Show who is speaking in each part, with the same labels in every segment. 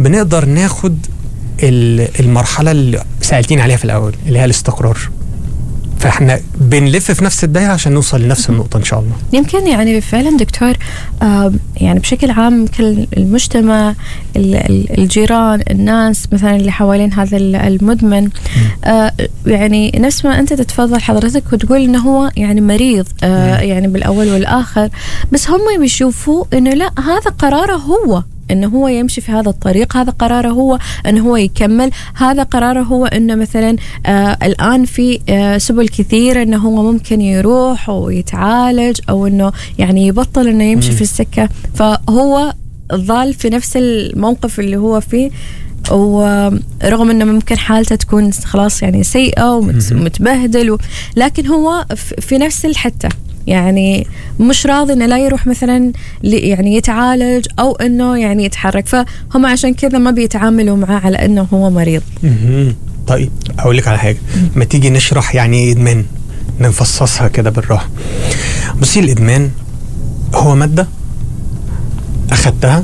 Speaker 1: بنقدر ناخد ال- المرحله اللي سالتين عليها في الاول اللي هي الاستقرار فاحنا بنلف في نفس الدايره عشان نوصل لنفس النقطه ان شاء الله
Speaker 2: يمكن يعني فعلا دكتور آه، يعني بشكل عام كل المجتمع ال- ال- الجيران الناس مثلا اللي حوالين هذا ال- المدمن آه، يعني نفس ما انت تتفضل حضرتك وتقول انه هو يعني مريض آه، يعني بالاول والاخر بس هم بيشوفوا انه لا هذا قراره هو انه هو يمشي في هذا الطريق هذا قراره هو انه هو يكمل هذا قراره هو انه مثلا آه الان في آه سبل كثيره انه هو ممكن يروح ويتعالج او انه يعني يبطل انه يمشي
Speaker 1: مم.
Speaker 2: في السكه فهو ظل في نفس الموقف اللي هو فيه ورغم انه ممكن حالته تكون خلاص يعني سيئه
Speaker 1: مهم.
Speaker 2: ومتبهدل و... لكن هو ف- في نفس الحته يعني مش راضي انه لا يروح مثلا ل- يعني يتعالج او انه يعني يتحرك فهم عشان كذا ما بيتعاملوا معاه على انه هو مريض
Speaker 1: مهم. طيب اقول لك على حاجه ما تيجي نشرح يعني ايه ادمان نفصصها كده بالراحه بصي الادمان هو ماده اخدتها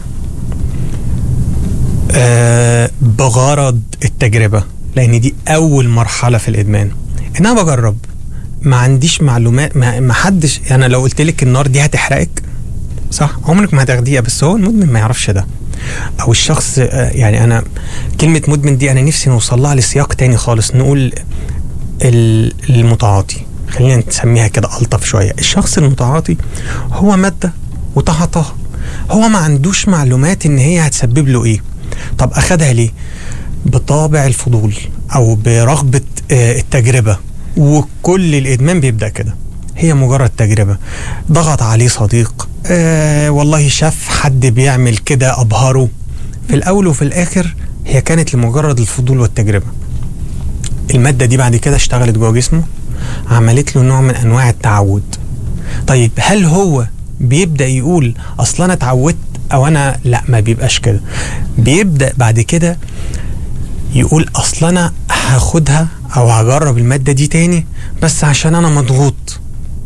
Speaker 1: آه بغرض التجربه لان دي اول مرحله في الادمان ان انا بجرب ما عنديش معلومات ما, ما حدش يعني لو قلت لك النار دي هتحرقك صح عمرك ما هتاخديها بس هو المدمن ما يعرفش ده او الشخص آه، يعني انا كلمه مدمن دي انا نفسي نوصل لها لسياق تاني خالص نقول ال- المتعاطي خلينا نسميها كده الطف شويه الشخص المتعاطي هو ماده وتعاطاها هو ما عندوش معلومات ان هي هتسبب له ايه طب اخدها ليه بطابع الفضول او برغبه آه، التجربه وكل الادمان بيبدا كده هي مجرد تجربه ضغط عليه صديق آه والله شاف حد بيعمل كده ابهره في الاول وفي الاخر هي كانت لمجرد الفضول والتجربه الماده دي بعد كده اشتغلت جوه جسمه عملت له نوع من انواع التعود طيب هل هو بيبدا يقول اصل انا اتعودت او انا لا ما بيبقاش كده بيبدا بعد كده يقول اصل انا هاخدها او هجرب الماده دي تاني بس عشان انا مضغوط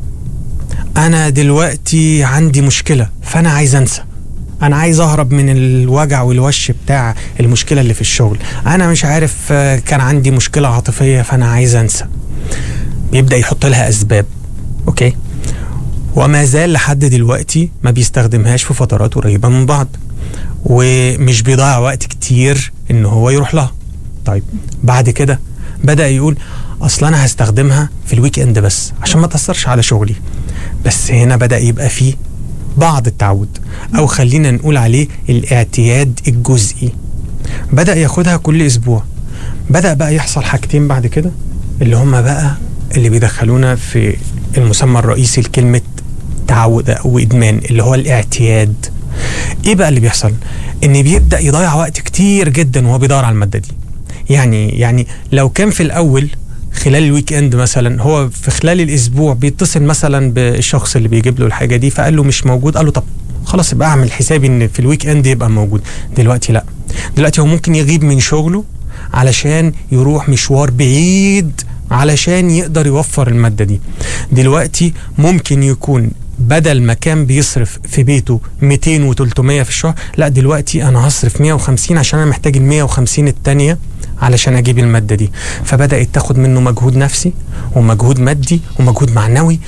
Speaker 1: انا دلوقتي عندي مشكله فانا عايز انسى انا عايز اهرب من الوجع والوش بتاع المشكله اللي في الشغل انا مش عارف آه، كان عندي مشكله عاطفيه فانا عايز انسى بيبدا يحط لها اسباب اوكي وما زال لحد دلوقتي ما بيستخدمهاش في فترات قريبه من بعض ومش بيضيع وقت كتير ان هو يروح لها طيب بعد كده بدا يقول اصل انا هستخدمها في الويك اند بس عشان ما تاثرش على شغلي بس هنا بدا يبقى فيه بعض التعود او خلينا نقول عليه الاعتياد الجزئي بدا ياخدها كل اسبوع بدا بقى يحصل حاجتين بعد كده اللي هما بقى اللي بيدخلونا في المسمى الرئيسي لكلمه تعود او ادمان اللي هو الاعتياد ايه بقى اللي بيحصل ان بيبدا يضيع وقت كتير جدا وهو بيدور على الماده دي يعني يعني لو كان في الاول خلال الويك اند مثلا هو في خلال الاسبوع بيتصل مثلا بالشخص اللي بيجيب له الحاجه دي فقال له مش موجود قال له طب خلاص يبقى اعمل حسابي ان في الويك اند يبقى موجود دلوقتي لا دلوقتي هو ممكن يغيب من شغله علشان يروح مشوار بعيد علشان يقدر يوفر الماده دي دلوقتي ممكن يكون بدل ما كان بيصرف في بيته 200 و300 في الشهر لا دلوقتي انا هصرف 150 عشان انا محتاج ال 150 التانية علشان اجيب الماده دي فبدات تاخد منه مجهود نفسي ومجهود مادي ومجهود معنوي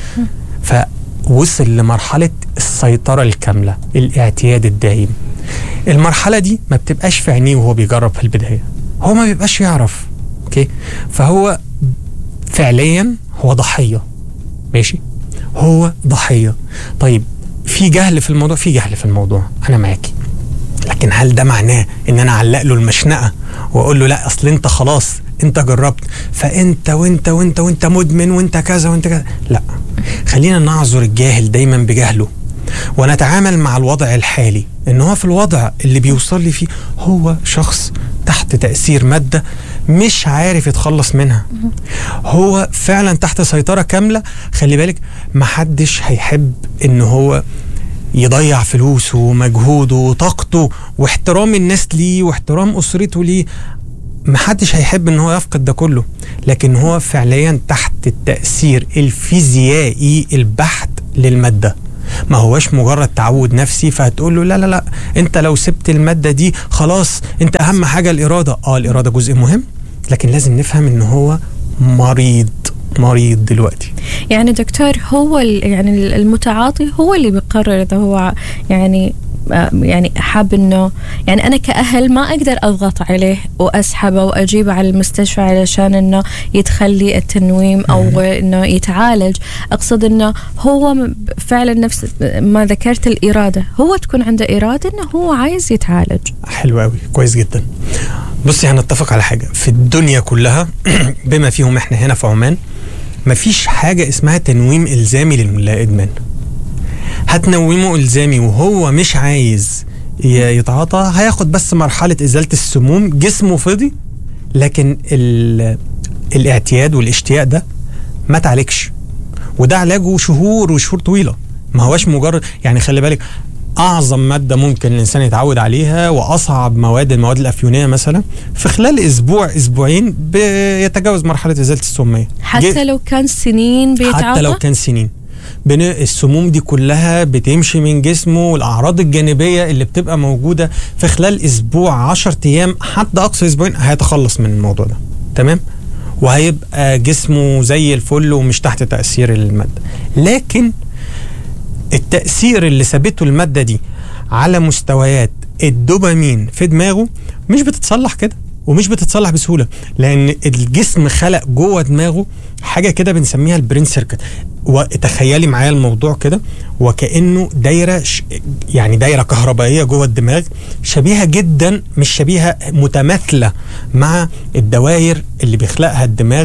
Speaker 1: فوصل لمرحله السيطره الكامله الاعتياد الدائم المرحله دي ما بتبقاش في عينيه وهو بيجرب في البدايه هو ما بيبقاش يعرف اوكي فهو فعليا هو ضحيه ماشي هو ضحيه طيب في جهل في الموضوع في جهل في الموضوع انا معاكي لكن هل ده معناه ان انا اعلق له المشنقه واقول له لا اصل انت خلاص انت جربت فانت وانت وانت وانت مدمن وانت كذا وانت كذا لا خلينا نعذر الجاهل دايما بجهله ونتعامل مع الوضع الحالي ان هو في الوضع اللي بيوصل لي فيه هو شخص تحت تاثير ماده مش عارف يتخلص منها هو فعلا تحت سيطره كامله خلي بالك محدش هيحب ان هو يضيع فلوسه ومجهوده وطاقته واحترام الناس ليه واحترام اسرته ليه محدش هيحب ان هو يفقد ده كله لكن هو فعليا تحت التأثير الفيزيائي البحت للمادة ما هوش مجرد تعود نفسي فهتقول له لا لا لا انت لو سبت الماده دي خلاص انت اهم حاجه الاراده اه الاراده جزء مهم لكن لازم نفهم ان هو مريض مريض دلوقتي
Speaker 2: يعني دكتور هو ال- يعني المتعاطي هو اللي بيقرر اذا هو يعني آه، يعني حاب انه يعني انا كاهل ما اقدر اضغط عليه واسحبه واجيبه على المستشفى علشان انه يدخل لي التنويم او انه يتعالج اقصد انه هو م- فعلا نفس ما ذكرت الاراده هو تكون عنده اراده انه هو عايز يتعالج
Speaker 1: حلو قوي كويس جدا بصي هنتفق على حاجه في الدنيا كلها بما فيهم احنا هنا في عمان مفيش حاجه اسمها تنويم الزامي للادمان هتنومه الزامي وهو مش عايز ي- يتعاطى هياخد بس مرحله ازاله السموم جسمه فضي لكن ال... الاعتياد والاشتياق ده ما تعالجش وده علاجه شهور وشهور طويله ما هواش مجرد يعني خلي بالك اعظم ماده ممكن الانسان يتعود عليها واصعب مواد المواد الافيونيه مثلا في خلال اسبوع اسبوعين بيتجاوز مرحله ازاله السميه
Speaker 2: حتى لو كان سنين بيتعاطى
Speaker 1: حتى لو كان سنين بن السموم دي كلها بتمشي من جسمه والاعراض الجانبيه اللي بتبقى موجوده في خلال اسبوع 10 ايام حتى اقصى اسبوعين هيتخلص من الموضوع ده تمام وهيبقى جسمه زي الفل ومش تحت تاثير الماده لكن التاثير اللي سابته الماده دي على مستويات الدوبامين في دماغه مش بتتصلح كده ومش بتتصلح بسهوله لان الجسم خلق جوه دماغه حاجه كده بنسميها البرين سيركت وتخيلي معايا الموضوع كده وكانه دايره ش... يعني دايره كهربائيه جوه الدماغ شبيهه جدا مش شبيهه متماثله مع الدوائر اللي بيخلقها الدماغ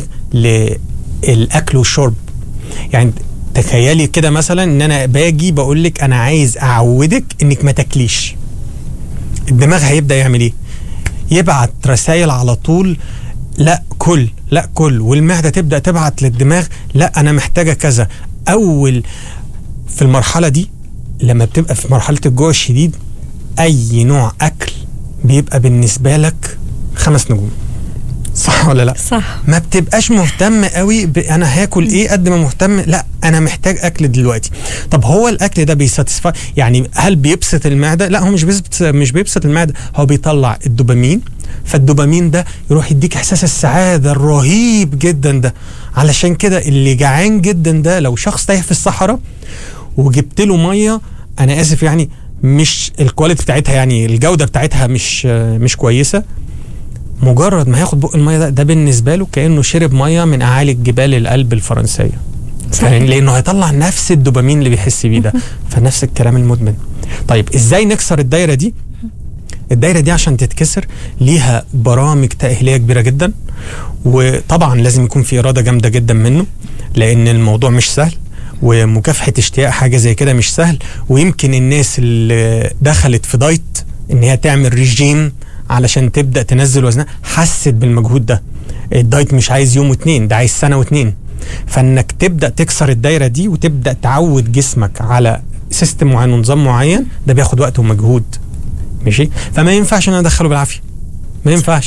Speaker 1: للاكل والشرب يعني تخيلي كده مثلا ان انا باجي بقول لك انا عايز اعودك انك ما تاكليش الدماغ هيبدا يعمل ايه يبعت رسائل على طول لا كل لا كل والمعده تبدا تبعت للدماغ لا انا محتاجه كذا اول في المرحله دي لما بتبقى في مرحله الجوع الشديد اي نوع اكل بيبقى بالنسبه لك خمس نجوم صح ولا لا
Speaker 2: صح
Speaker 1: ما بتبقاش مهتم قوي ب... انا هاكل ايه قد ما مهتم لا انا محتاج اكل دلوقتي طب هو الاكل ده بيساتسفاي يعني هل بيبسط المعده لا هو مش بيبسط مش بيبسط المعده هو بيطلع الدوبامين فالدوبامين ده يروح يديك احساس السعاده الرهيب جدا ده علشان كده اللي جعان جدا ده لو شخص تايه في الصحراء وجبت له ميه انا اسف يعني مش الكواليتي بتاعتها يعني الجوده بتاعتها مش مش كويسه مجرد ما هياخد بق الميه ده ده بالنسبه له كانه شرب ميه من اعالي جبال القلب الفرنسيه فاهم لانه هيطلع نفس الدوبامين اللي بيحس بيه ده فنفس الكلام المدمن طيب ازاي نكسر الدايره دي الدايره دي عشان تتكسر ليها برامج تاهيليه كبيره جدا وطبعا لازم يكون في اراده جامده جدا منه لان الموضوع مش سهل ومكافحه اشتياق حاجه زي كده مش سهل ويمكن الناس اللي دخلت في دايت ان هي تعمل ريجيم علشان تبدا تنزل وزنها حست بالمجهود ده الدايت مش عايز يوم واتنين ده عايز سنه واتنين فانك تبدا تكسر الدايره دي وتبدا تعود جسمك على سيستم معين ونظام معين ده بياخد وقت ومجهود ماشي فما ينفعش ان انا ادخله بالعافيه ما ينفعش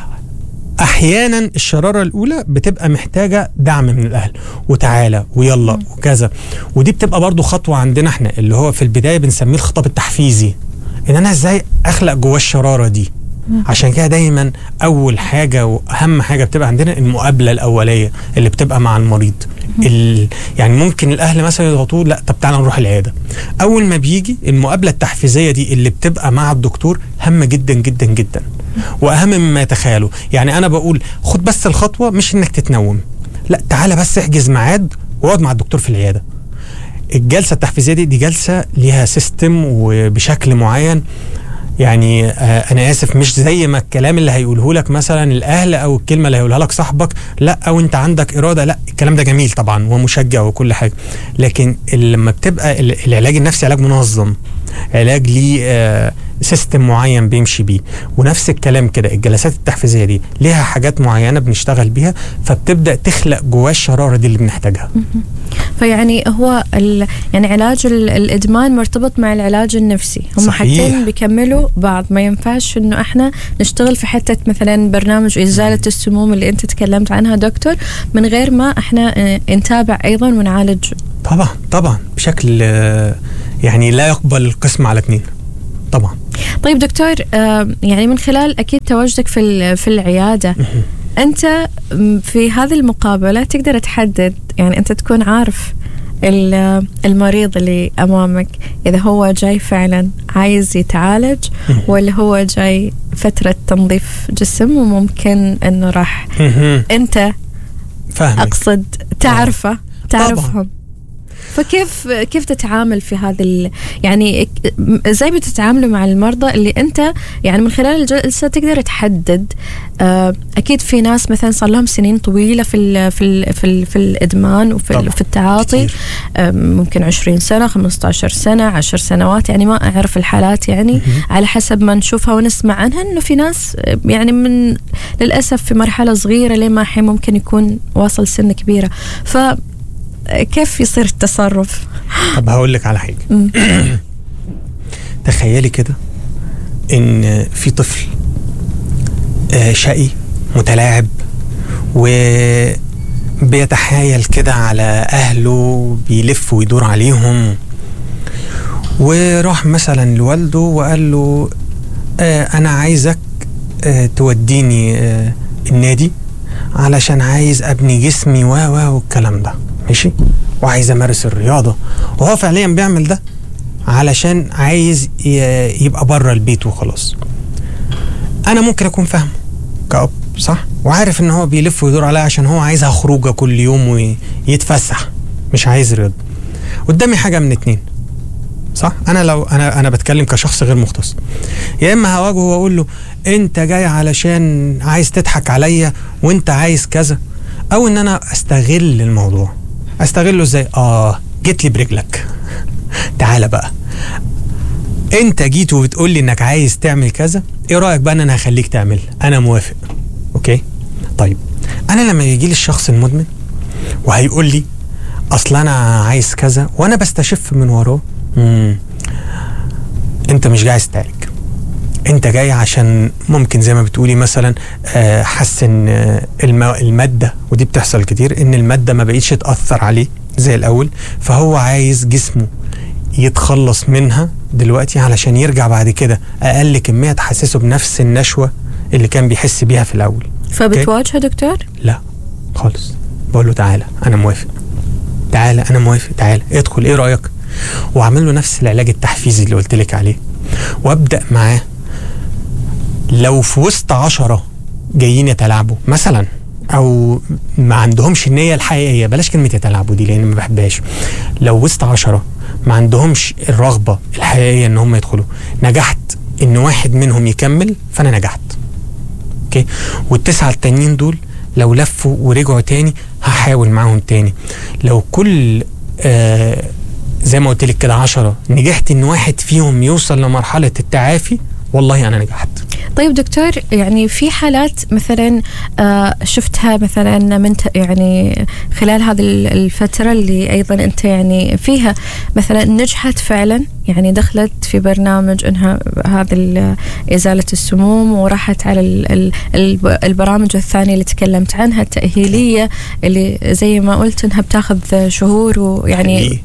Speaker 1: احيانا الشراره الاولى بتبقى محتاجه دعم من الاهل وتعالى ويلا وكذا ودي بتبقى برضو خطوه عندنا احنا اللي هو في البدايه بنسميه الخطاب التحفيزي ان انا ازاي اخلق جواه الشراره دي عشان كده دايما اول حاجه واهم حاجه بتبقى عندنا المقابله الاوليه اللي بتبقى مع المريض ال... يعني ممكن الاهل مثلا يضغطوه لا طب تعالى نروح العياده اول ما بيجي المقابله التحفيزيه دي اللي بتبقى مع الدكتور هامه جدا جدا جدا واهم مما يتخيلوا يعني انا بقول خد بس الخطوه مش انك تتنوم لا تعالى بس احجز ميعاد واقعد مع الدكتور في العياده الجلسه التحفيزيه دي دي جلسه ليها سيستم وبشكل معين يعني آه انا اسف مش زي ما الكلام اللي هيقوله لك مثلا الاهل او الكلمه اللي هيقولها لك صاحبك لا او انت عندك اراده لا الكلام ده جميل طبعا ومشجع وكل حاجه لكن لما بتبقى العلاج النفسي علاج منظم علاج ليه آه سيستم معين بيمشي بيه ونفس الكلام كده الجلسات التحفيزيه دي ليها حاجات معينه بنشتغل بيها فبتبدا تخلق جواه الشراره دي اللي بنحتاجها
Speaker 2: فيعني هو ال... يعني علاج ال... الادمان مرتبط مع العلاج النفسي هم
Speaker 1: صحيح.
Speaker 2: حاجتين بيكملوا بعض ما ينفعش انه احنا نشتغل في حته مثلا برنامج ازاله السموم اللي انت تكلمت عنها دكتور من غير ما احنا آه، نتابع ايضا ونعالج
Speaker 1: طبعا طبعا بشكل آه، يعني لا يقبل القسم على اثنين طبعا
Speaker 2: طيب دكتور آه، يعني من خلال اكيد تواجدك في ال- في العياده انت م- في هذه المقابله تقدر تحدد يعني انت تكون عارف ال- المريض اللي امامك اذا هو جاي فعلا عايز يتعالج ولا هو جاي فتره تنظيف جسم وممكن انه راح
Speaker 1: مهم.
Speaker 2: انت
Speaker 1: فاهمك
Speaker 2: اقصد تعرفه
Speaker 1: طبعاً.
Speaker 2: تعرفهم فكيف كيف تتعامل في هذا ال- يعني ك- ازاي بتتعاملوا مع المرضى اللي انت يعني من خلال الجلسه تقدر تحدد آه، اكيد في ناس مثلا صار لهم سنين طويله في ال في ال في, ال في الادمان وفي
Speaker 1: طبعاً.
Speaker 2: ال في التعاطي
Speaker 1: كتير.
Speaker 2: آه، ممكن 20 سنه 15 سنه 10 سنوات يعني ما اعرف الحالات يعني على حسب ما نشوفها ونسمع عنها انه في ناس آه، يعني من للاسف في مرحله صغيره لين ما الحين ممكن يكون واصل سن كبيره ف كيف يصير التصرف؟
Speaker 1: طب هقول لك على حاجه
Speaker 2: مم.
Speaker 1: تخيلي كده ان في طفل آه، شقي متلاعب وبيتحايل كده على اهله بيلف ويدور عليهم وراح مثلا لوالده وقال له آه، انا عايزك آه، توديني آه، النادي علشان عايز ابني جسمي و و والكلام ده ماشي وعايز امارس الرياضه وهو فعليا بيعمل ده علشان عايز ي- يبقى بره البيت وخلاص انا ممكن اكون فاهمه كأب صح وعارف ان هو بيلف ويدور عليا عشان هو عايزها خروجه كل يوم ويتفسح مش عايز رياضه قدامي حاجه من اتنين صح انا لو انا انا بتكلم كشخص غير مختص يا اما هواجهه واقول له انت جاي علشان عايز تضحك عليا وانت عايز كذا او ان انا استغل الموضوع استغله ازاي اه جيت لي برجلك تعالى بقى انت جيت وبتقول لي انك عايز تعمل كذا ايه رايك بقى ان انا هخليك تعمل انا موافق اوكي طيب انا لما يجي لي الشخص المدمن وهيقول لي اصل انا عايز كذا وانا بستشف من وراه مم. انت مش جاي عايز تعالج انت جاي عشان ممكن زي ما بتقولي مثلا آه، حسن آه، الم- الماده ودي بتحصل كتير ان الماده ما بقيتش تاثر عليه زي الاول فهو عايز جسمه يتخلص منها دلوقتي علشان يرجع بعد كده اقل كميه تحسسه بنفس النشوه اللي كان بيحس بيها في الاول
Speaker 2: فبتواجهه دكتور؟
Speaker 1: لا خالص بقول له تعالى انا موافق تعالى انا موافق تعالى ادخل ايه رايك واعمل له نفس العلاج التحفيزي اللي قلت لك عليه وابدا معاه لو في وسط عشرة جايين يتلاعبوا مثلا او ما عندهمش النيه الحقيقيه بلاش كلمه يتلاعبوا دي لان ما بحبهاش لو وسط عشرة ما عندهمش الرغبه الحقيقيه ان هم يدخلوا نجحت ان واحد منهم يكمل فانا نجحت اوكي والتسعه التانيين دول لو لفوا ورجعوا تاني هحاول معاهم تاني لو كل آه زي ما قلت لك كده عشرة نجحت ان واحد فيهم يوصل لمرحله التعافي والله انا نجحت
Speaker 2: طيب دكتور يعني في حالات مثلا آه، شفتها مثلا من ت- يعني خلال هذه ال- الفترة اللي أيضا أنت يعني فيها مثلا نجحت فعلا يعني دخلت في برنامج انها هذا ال- ازاله السموم وراحت على ال- ال- الب- البرامج الثانيه اللي تكلمت عنها التاهيليه اللي زي ما قلت انها بتاخذ شهور ويعني
Speaker 1: حقيقي.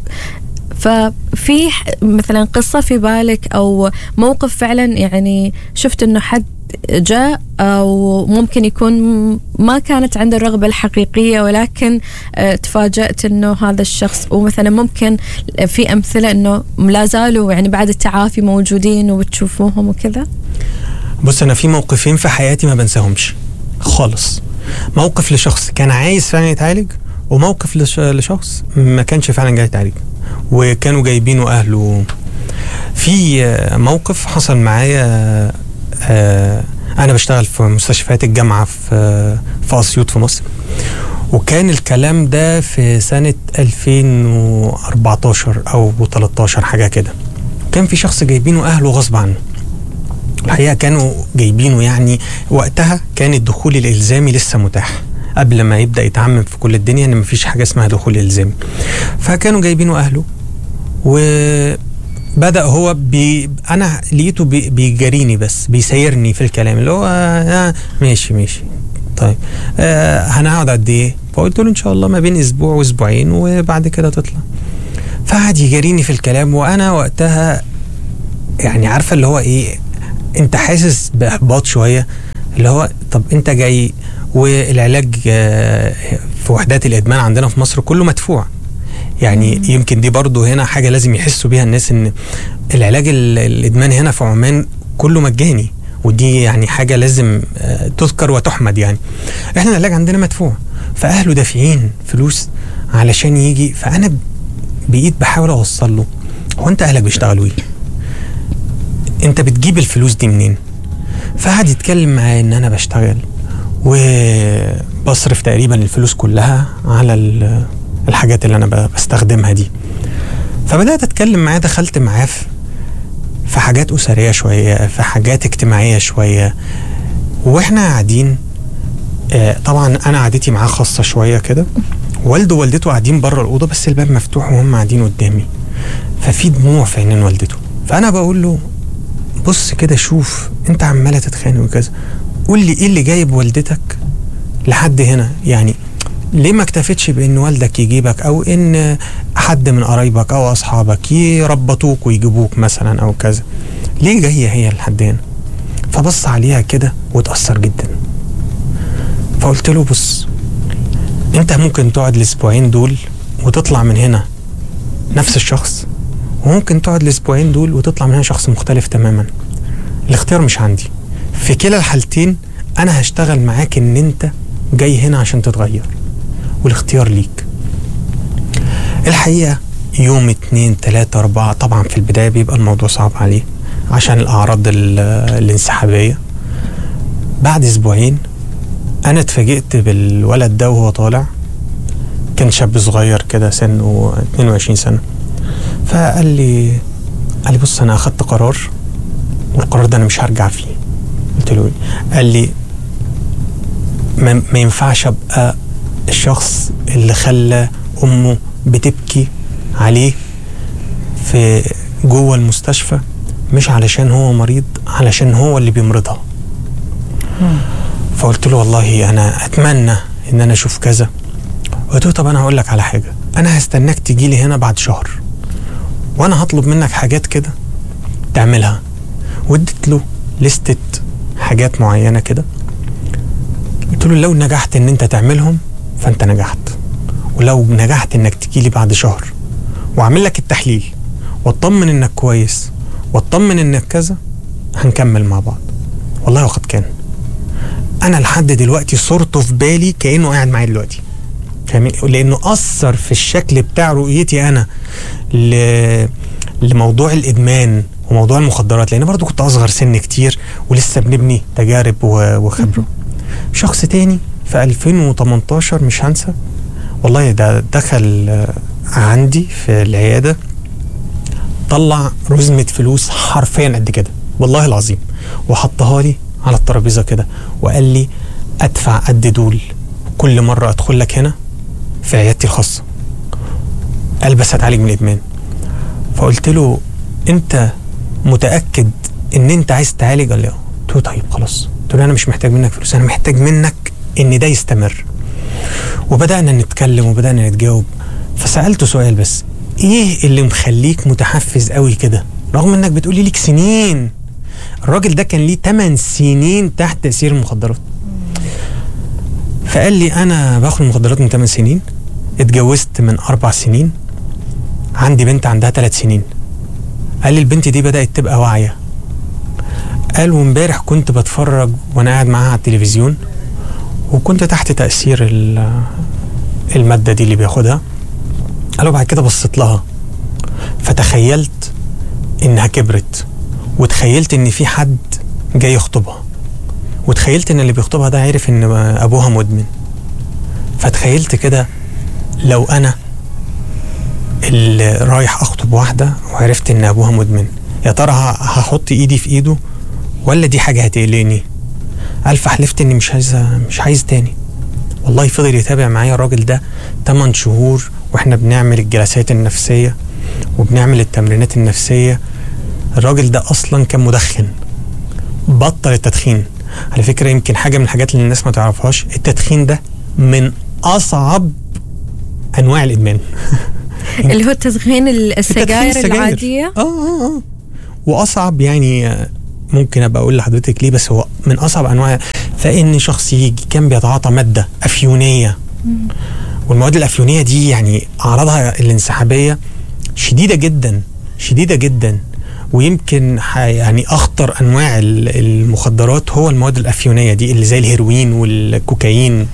Speaker 2: ففي ح- مثلا قصة في بالك أو موقف فعلا يعني شفت أنه حد جاء أو ممكن يكون ما كانت عنده الرغبة الحقيقية ولكن آه، تفاجأت أنه هذا الشخص ومثلا ممكن في أمثلة أنه لا زالوا يعني بعد التعافي موجودين وبتشوفوهم وكذا
Speaker 1: بص انا في موقفين في حياتي ما بنساهمش خالص موقف لشخص كان عايز فعلا يتعالج وموقف لش- لشخص ما كانش فعلا جاي يتعالج وكانوا جايبينه اهله في آه، موقف حصل معايا آه، انا بشتغل في مستشفيات الجامعه في آه، في اسيوط في مصر وكان الكلام ده في سنه 2014 او 13 حاجه كده وكان في شخص جايبينه اهله غصب عنه الحقيقه كانوا جايبينه يعني وقتها كان الدخول الالزامي لسه متاح قبل ما يبدا يتعمم في كل الدنيا ان مفيش حاجه اسمها دخول الزامي فكانوا جايبينه اهله وبدا هو بي انا لقيته بي بيجاريني بس بيسيرني في الكلام اللي هو آه ماشي ماشي طيب آه هنقعد قد ايه فقلت له ان شاء الله ما بين اسبوع واسبوعين وبعد كده تطلع فقعد يجاريني في الكلام وانا وقتها يعني عارفه اللي هو ايه انت حاسس باحباط شويه اللي هو طب انت جاي والعلاج آه، في وحدات الادمان عندنا في مصر كله مدفوع يعني يمكن دي برضو هنا حاجه لازم يحسوا بيها الناس ان العلاج ال- الادمان هنا في عمان كله مجاني ودي يعني حاجه لازم آه، تذكر وتحمد يعني احنا العلاج عندنا مدفوع فاهله دافعين فلوس علشان يجي فانا بقيت بحاول اوصل له هو انت اهلك بيشتغلوا ايه انت بتجيب الفلوس دي منين فقعد يتكلم معايا ان انا بشتغل وبصرف تقريبا الفلوس كلها على ال- الحاجات اللي انا ب- بستخدمها دي فبدات اتكلم معاه دخلت معاه في في حاجات اسريه شويه في حاجات اجتماعيه شويه واحنا قاعدين آه، طبعا انا قعدتي معاه خاصه شويه كده والده ووالدته قاعدين بره الاوضه بس الباب مفتوح وهم قاعدين قدامي ففي دموع في عينين والدته فانا بقول له بص كده شوف انت عماله تتخانق وكذا قول لي ايه اللي جايب والدتك لحد هنا يعني ليه ما اكتفتش بان والدك يجيبك او ان حد من قرايبك او اصحابك يربطوك ويجيبوك مثلا او كذا ليه جايه هي لحد هنا فبص عليها كده واتاثر جدا فقلت له بص انت ممكن تقعد الاسبوعين دول وتطلع من هنا نفس الشخص وممكن تقعد الاسبوعين دول وتطلع من هنا شخص مختلف تماما الاختيار مش عندي في كلا الحالتين انا هشتغل معاك ان انت جاي هنا عشان تتغير والاختيار ليك الحقيقة يوم اتنين تلاتة اربعة طبعا في البداية بيبقى الموضوع صعب عليه عشان الاعراض ال- الانسحابية بعد اسبوعين انا اتفاجئت بالولد ده وهو طالع كان شاب صغير كده سنه 22 سنة فقال لي قال لي بص انا اخدت قرار والقرار ده انا مش هرجع فيه قلت له إيه؟ قال لي ما, ما ينفعش ابقى الشخص اللي خلى امه بتبكي عليه في جوه المستشفى مش علشان هو مريض علشان هو اللي بيمرضها فقلت له والله انا اتمنى ان انا اشوف كذا قلت له طب انا هقول لك على حاجه انا هستناك تجي لي هنا بعد شهر وانا هطلب منك حاجات كده تعملها واديت له لستة حاجات معينه كده قلت له لو نجحت ان انت تعملهم فانت نجحت ولو نجحت انك تجي لي بعد شهر واعمل لك التحليل واطمن انك كويس واطمن انك كذا هنكمل مع بعض والله وقد كان انا لحد دلوقتي صورته في بالي كانه قاعد معايا دلوقتي فاهمين لانه اثر في الشكل بتاع رؤيتي انا ل... لموضوع الادمان وموضوع المخدرات لان برضو كنت اصغر سن كتير ولسه بنبني تجارب و- وخبره شخص تاني في 2018 مش هنسى والله ده دخل آه، عندي في العياده طلع رزمه فلوس حرفيا قد كده والله العظيم وحطها لي على الترابيزه كده وقال لي ادفع قد دول كل مره ادخل لك هنا في عيادتي الخاصه قال بس هتعالج من الادمان فقلت له انت متاكد ان انت عايز تعالج قال لي اه قلت له طيب خلاص قلت له انا مش محتاج منك فلوس انا محتاج منك ان ده يستمر وبدانا نتكلم وبدانا نتجاوب فسالته سؤال بس ايه اللي مخليك متحفز قوي كده رغم انك بتقولي ليك سنين الراجل ده كان ليه 8 سنين تحت تاثير المخدرات فقال لي انا باخد المخدرات من 8 سنين اتجوزت من اربع سنين عندي بنت عندها ثلاث سنين قال لي البنت دي بدات تبقى واعيه قال وامبارح كنت بتفرج وانا قاعد معاها على التلفزيون وكنت تحت تاثير ال- الماده دي اللي بياخدها قال وبعد كده بصيت لها فتخيلت انها كبرت وتخيلت ان في حد جاي يخطبها وتخيلت ان اللي بيخطبها ده عرف ان ابوها مدمن فتخيلت كده لو انا اللي رايح اخطب واحده وعرفت ان ابوها مدمن يا ترى ه- هحط ايدي في ايده ولا دي حاجه هتقلقني قال فحلفت اني مش عايز مش عايز تاني والله فضل يتابع معايا الراجل ده 8 شهور واحنا بنعمل الجلسات النفسيه وبنعمل التمرينات النفسيه الراجل ده اصلا كان مدخن بطل التدخين على فكره يمكن حاجه من الحاجات اللي الناس ما تعرفهاش التدخين ده من اصعب انواع الادمان
Speaker 2: اللي هو التدخين السجاير
Speaker 1: السجاير.
Speaker 2: العاديه
Speaker 1: اه اه اه واصعب يعني آه، ممكن ابقى اقول لحضرتك ليه بس هو من اصعب انواع فان شخص يجي كان بيتعاطى ماده افيونيه والمواد الافيونيه دي يعني اعراضها الانسحابيه شديده جدا شديده جدا ويمكن ح- يعني اخطر انواع ال- المخدرات هو المواد الافيونيه دي اللي زي الهيروين والكوكايين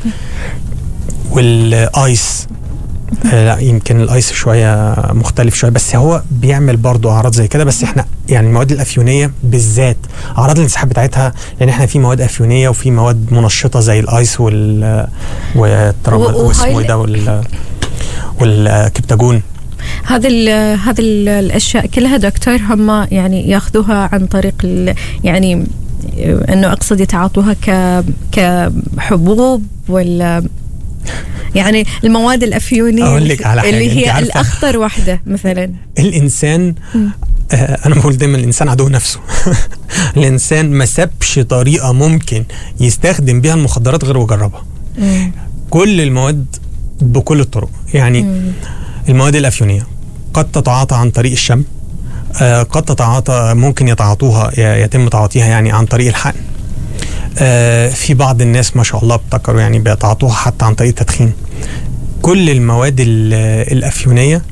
Speaker 1: والايس آه لا يمكن الايس شويه مختلف شويه بس هو بيعمل برضه اعراض زي كده بس احنا يعني المواد الافيونيه بالذات اعراض الانسحاب بتاعتها لان احنا في مواد افيونيه وفي مواد منشطه زي الايس وال والترام
Speaker 2: و- وهاي
Speaker 1: واسمه إيه
Speaker 2: ال-
Speaker 1: ده وال والكبتاجون
Speaker 2: هذا ال هذا ال الاشياء كلها دكتور هم يعني ياخذوها عن طريق ال يعني انه اقصد يتعاطوها ك كحبوب ولا يعني المواد الافيونيه
Speaker 1: أقول لك على حاجة،
Speaker 2: اللي
Speaker 1: أنت
Speaker 2: هي
Speaker 1: عارفة-
Speaker 2: الاخطر واحده مثلا
Speaker 1: الانسان آه انا بقول دايما الانسان عدو نفسه الانسان ما سابش طريقه ممكن يستخدم بيها المخدرات غير وجربها
Speaker 2: مم.
Speaker 1: كل المواد بكل الطرق يعني
Speaker 2: مم.
Speaker 1: المواد الافيونيه قد تتعاطى عن طريق الشم آه قد تتعاطى ممكن يتعاطوها ي- يتم تعاطيها يعني عن طريق الحقن آه في بعض الناس ما شاء الله ابتكروا يعني بيتعاطوها حتى عن طريق التدخين كل المواد ال- الافيونيه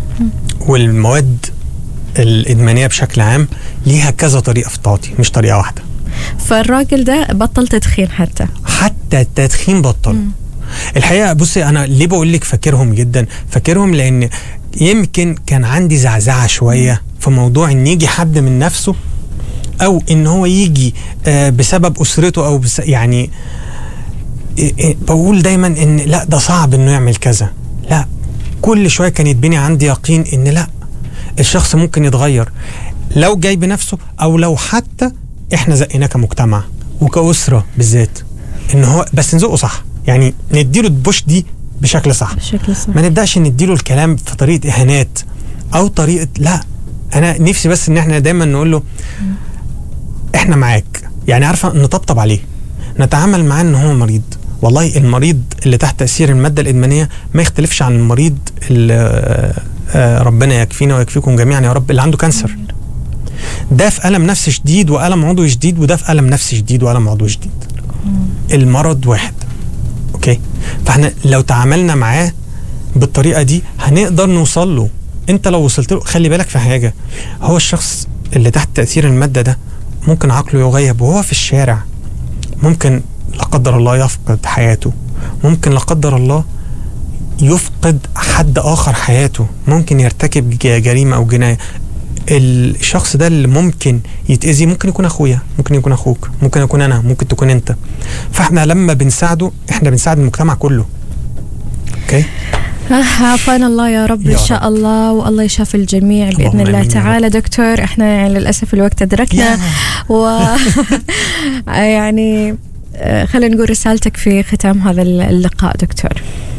Speaker 1: والمواد الادمانيه بشكل عام ليها كذا طريقه في التعاطي مش طريقه واحده
Speaker 2: فالراجل ده بطل تدخين حتى
Speaker 1: حتى التدخين بطل
Speaker 2: مم.
Speaker 1: الحقيقه بصي انا ليه بقول لك فاكرهم جدا فاكرهم لان يمكن كان عندي زعزعه شويه في موضوع ان يجي حد من نفسه او ان هو يجي آه، بسبب اسرته او بس يعني إيه إيه، بقول دايما ان لا ده صعب انه يعمل كذا لا كل شويه كان يتبني عندي يقين ان لا الشخص ممكن يتغير لو جاي بنفسه او لو حتى احنا زقناه كمجتمع وكأسرة بالذات ان هو بس نزقه صح يعني نديله البوش دي بشكل صح
Speaker 2: بشكل صح
Speaker 1: ما نبداش نديله الكلام في طريقه اهانات او طريقه لا انا نفسي بس ان احنا دايما نقول له احنا معاك يعني عارفه نطبطب عليه نتعامل معاه ان هو مريض والله المريض اللي تحت تاثير الماده الادمانيه ما يختلفش عن المريض اللي آه، آه، ربنا يكفينا ويكفيكم جميعا يا رب اللي عنده كانسر ده في الم نفسي شديد والم عضوي شديد وده في الم نفسي شديد والم عضوي شديد المرض واحد اوكي فاحنا لو تعاملنا معاه بالطريقه دي هنقدر نوصل له انت لو وصلت له خلي بالك في حاجه هو الشخص اللي تحت تاثير الماده ده ممكن عقله يغيب وهو في الشارع ممكن لا قدر الله يفقد حياته ممكن لا قدر الله يفقد حد اخر حياته ممكن يرتكب ج- جريمه او جنايه الشخص ده اللي ممكن يتأذي ممكن يكون اخويا ممكن يكون اخوك ممكن يكون انا ممكن تكون انت فاحنا لما بنساعده احنا بنساعد المجتمع كله اوكي
Speaker 2: آه، عافانا الله يا رب
Speaker 1: يا
Speaker 2: ان شاء الله والله يشافي الجميع باذن
Speaker 1: اللهم
Speaker 2: الله
Speaker 1: آمين يا
Speaker 2: تعالى دكتور احنا يعني للاسف الوقت ادركنا و يعني آه، خلينا نقول رسالتك في ختام هذا اللقاء دكتور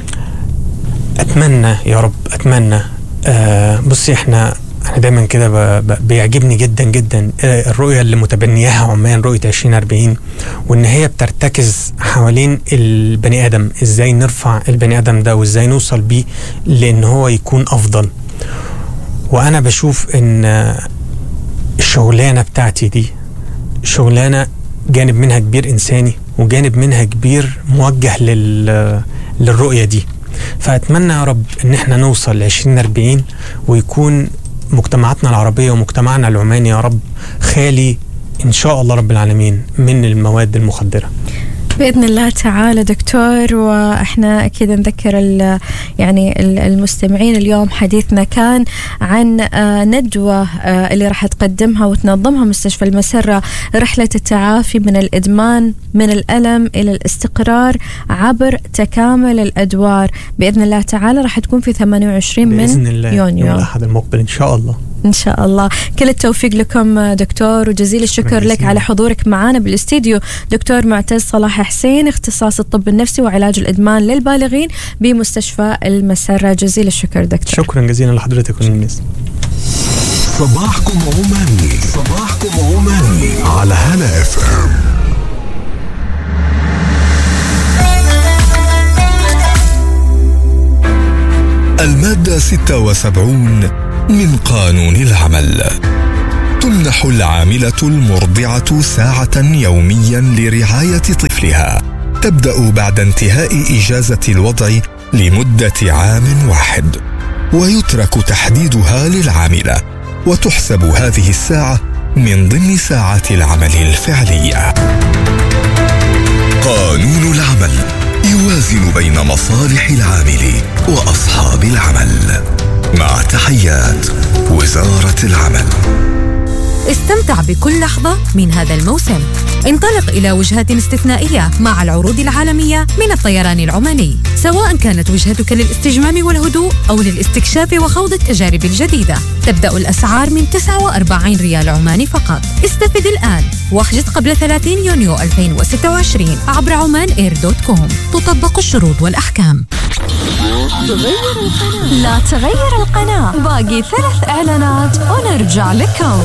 Speaker 1: اتمنى يا رب اتمنى آه بصي احنا انا دايما كده ب- ب- بيعجبني جدا جدا آه الرؤيه اللي متبنياها عمان رؤيه 2040 وان هي بترتكز حوالين البني ادم ازاي نرفع البني ادم ده وازاي نوصل بيه لان هو يكون افضل وانا بشوف ان آه، الشغلانه بتاعتي دي شغلانه جانب منها كبير انساني وجانب منها كبير موجه لل للرؤيه دي فاتمنى يا رب ان احنا نوصل ل 2040 ويكون مجتمعاتنا العربيه ومجتمعنا العماني يا رب خالي ان شاء الله رب العالمين من المواد المخدره
Speaker 2: باذن الله تعالى دكتور واحنا اكيد نذكر ال- يعني ال- المستمعين اليوم حديثنا كان عن آه، ندوه آه، اللي راح تقدمها وتنظمها مستشفى المسره رحله التعافي من الادمان من الالم الى الاستقرار عبر تكامل الادوار باذن الله تعالى راح تكون في 28
Speaker 1: باذن
Speaker 2: من
Speaker 1: الله يوم
Speaker 2: يونيو
Speaker 1: الاحد المقبل ان شاء الله
Speaker 2: ان شاء الله كل التوفيق لكم دكتور وجزيل الشكر لك على حضورك معنا بالاستديو دكتور معتز صلاح حسين اختصاص الطب النفسي وعلاج الادمان للبالغين بمستشفى المسره جزيل الشكر دكتور
Speaker 1: شكرا جزيلا لحضرتك والمس
Speaker 3: صباحكم عماني صباحكم عماني على هلا اف ام المادة 76 من قانون العمل تمنح العاملة المرضعة ساعة يوميا لرعاية طفلها تبدأ بعد انتهاء إجازة الوضع لمدة عام واحد ويترك تحديدها للعاملة وتحسب هذه الساعة من ضمن ساعات العمل الفعلية قانون العمل يوازن بين مصالح العامل واصحاب العمل مع تحيات وزاره العمل
Speaker 4: استمتع بكل لحظة من هذا الموسم انطلق إلى وجهات استثنائية مع العروض العالمية من الطيران العماني سواء كانت وجهتك للاستجمام والهدوء أو للاستكشاف وخوض التجارب الجديدة تبدأ الأسعار من 49 ريال عماني فقط استفد الآن واحجز قبل 30 يونيو 2026 عبر عمان اير دوت كوم تطبق الشروط والأحكام
Speaker 5: تغير القناة لا تغير القناة باقي ثلاث إعلانات ونرجع لكم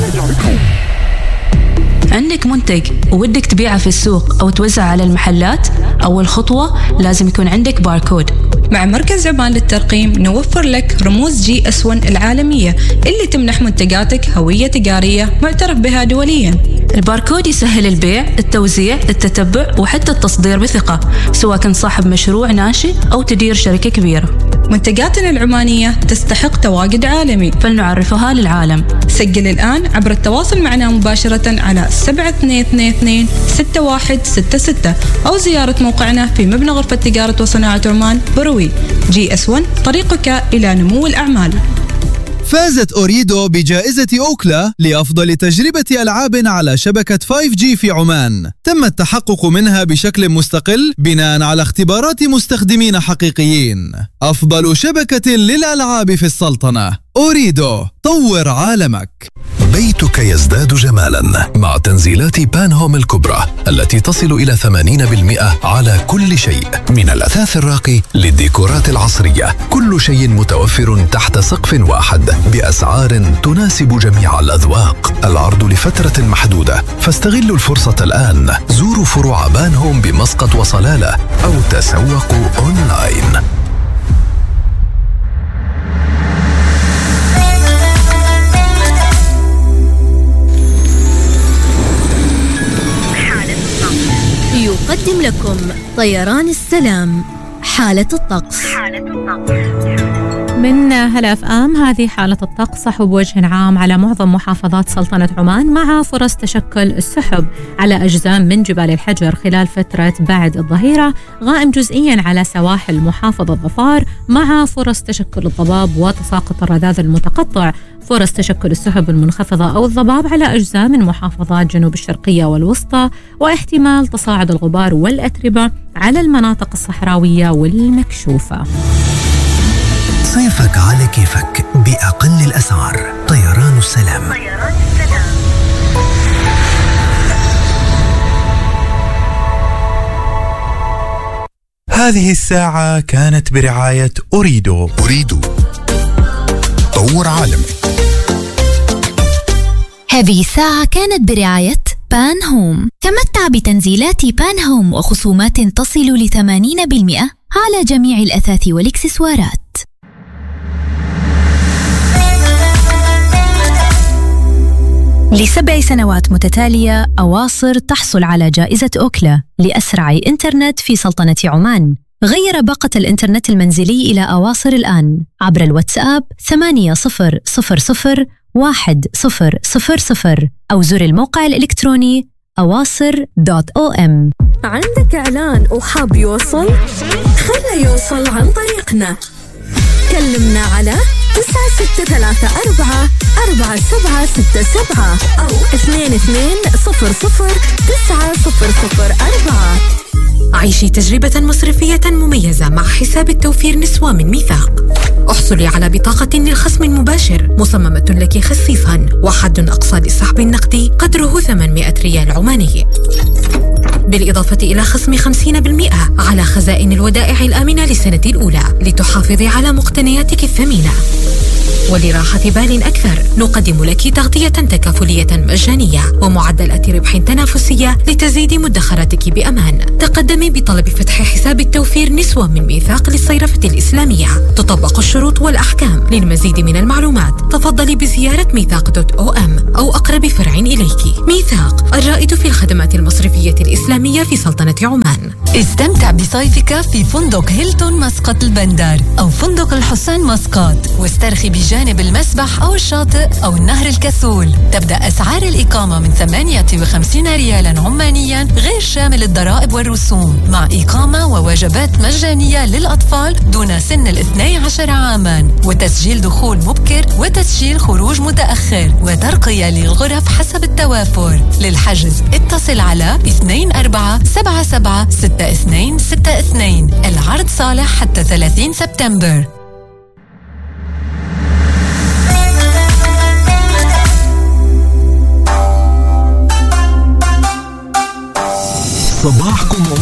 Speaker 6: عندك منتج ودك تبيعه في السوق أو توزع على المحلات أول خطوة لازم يكون عندك باركود
Speaker 7: مع مركز عمان للترقيم نوفر لك رموز جي اس 1 العالمية اللي تمنح منتجاتك هوية تجارية معترف بها دوليا
Speaker 6: الباركود يسهل البيع التوزيع التتبع وحتى التصدير بثقة سواء كنت صاحب مشروع ناشئ أو تدير شركة كبيرة
Speaker 7: منتجاتنا العمانية تستحق تواجد عالمي
Speaker 6: فلنعرفها للعالم
Speaker 7: سجل الآن عبر التواصل معنا مباشرة على 7222 6166 أو زيارة موقعنا في مبنى غرفة تجارة وصناعة عمان بروي جي اس 1 طريقك إلى نمو الأعمال
Speaker 8: فازت أوريدو بجائزة أوكلا لأفضل تجربة ألعاب على شبكة 5G في عمان تم التحقق منها بشكل مستقل بناء على اختبارات مستخدمين حقيقيين أفضل شبكة للألعاب في السلطنة أوريدو طور عالمك
Speaker 3: بيتك يزداد جمالا مع تنزيلات بان هوم الكبرى التي تصل إلى 80% على كل شيء من الأثاث الراقي للديكورات العصرية كل شيء متوفر تحت سقف واحد بأسعار تناسب جميع الأذواق العرض لفترة محدودة فاستغلوا الفرصة الآن زوروا فروع بان هوم بمسقط وصلالة أو تسوقوا أونلاين
Speaker 4: يقدم لكم طيران السلام حالة الطقس
Speaker 9: من هلا اف ام هذه حالة الطقس صحو بوجه عام على معظم محافظات سلطنة عمان مع فرص تشكل السحب على أجزام من جبال الحجر خلال فترة بعد الظهيرة غائم جزئيا على سواحل محافظة ظفار مع فرص تشكل الضباب وتساقط الرذاذ المتقطع فرص تشكل السحب المنخفضة أو الضباب على أجزاء من محافظات جنوب الشرقية والوسطى واحتمال تصاعد الغبار والأتربة على المناطق الصحراوية والمكشوفة
Speaker 10: صيفك على كيفك بأقل الأسعار طيران السلام
Speaker 11: هذه الساعة كانت برعاية أريدو
Speaker 3: أريدو طور عالمي
Speaker 12: هذه الساعة كانت برعاية بان هوم تمتع بتنزيلات بان هوم وخصومات تصل ل 80% على جميع الأثاث والإكسسوارات لسبع سنوات متتالية أواصر تحصل على جائزة أوكلا لأسرع إنترنت في سلطنة عمان غير باقة الإنترنت المنزلي إلى أواصر الآن عبر الواتساب 8000 1000 أو زر الموقع الإلكتروني أواصر دوت أو أم
Speaker 5: عندك إعلان وحاب يوصل؟ خله يوصل عن طريقنا كلمنا على تسعة ستة ثلاثة أربعة أربعة سبعة ستة سبعة أو اثنين اثنين صفر صفر تسعة صفر صفر أربعة
Speaker 4: عيشي تجربة مصرفية مميزة مع حساب التوفير نسوة من ميثاق احصلي على بطاقة للخصم المباشر مصممة لك خصيصا وحد أقصى للسحب النقدي قدره 800 ريال عماني بالإضافة إلى خصم 50% على خزائن الودائع الآمنة للسنة الأولى لتحافظي على مقتنياتك الثمينة ولراحة بال أكثر نقدم لك تغطية تكافلية مجانية ومعدلات ربح تنافسية لتزيد مدخراتك بأمان تقدمي بطلب فتح حساب التوفير نسوة من ميثاق للصيرفة الإسلامية تطبق الشروط والأحكام للمزيد من المعلومات تفضلي بزيارة ميثاق دوت أو أم أو أقرب فرع إليك ميثاق الرائد في الخدمات المصرفية الإسلامية في سلطنة عمان
Speaker 13: استمتع بصيفك في فندق هيلتون مسقط البندر أو فندق الحسين مسقط واسترخي بجانب المسبح أو الشاطئ أو النهر الكسول تبدأ أسعار الإقامة من 58 ريالا عمانيا غير شامل الضرائب والرسوم مع إقامة ووجبات مجانية للأطفال دون سن الاثني عشر عاما وتسجيل دخول مبكر وتسجيل خروج متأخر وترقية للغرف حسب التوافر للحجز اتصل على 2477 6262 العرض صالح حتى 30 سبتمبر
Speaker 3: صباحكم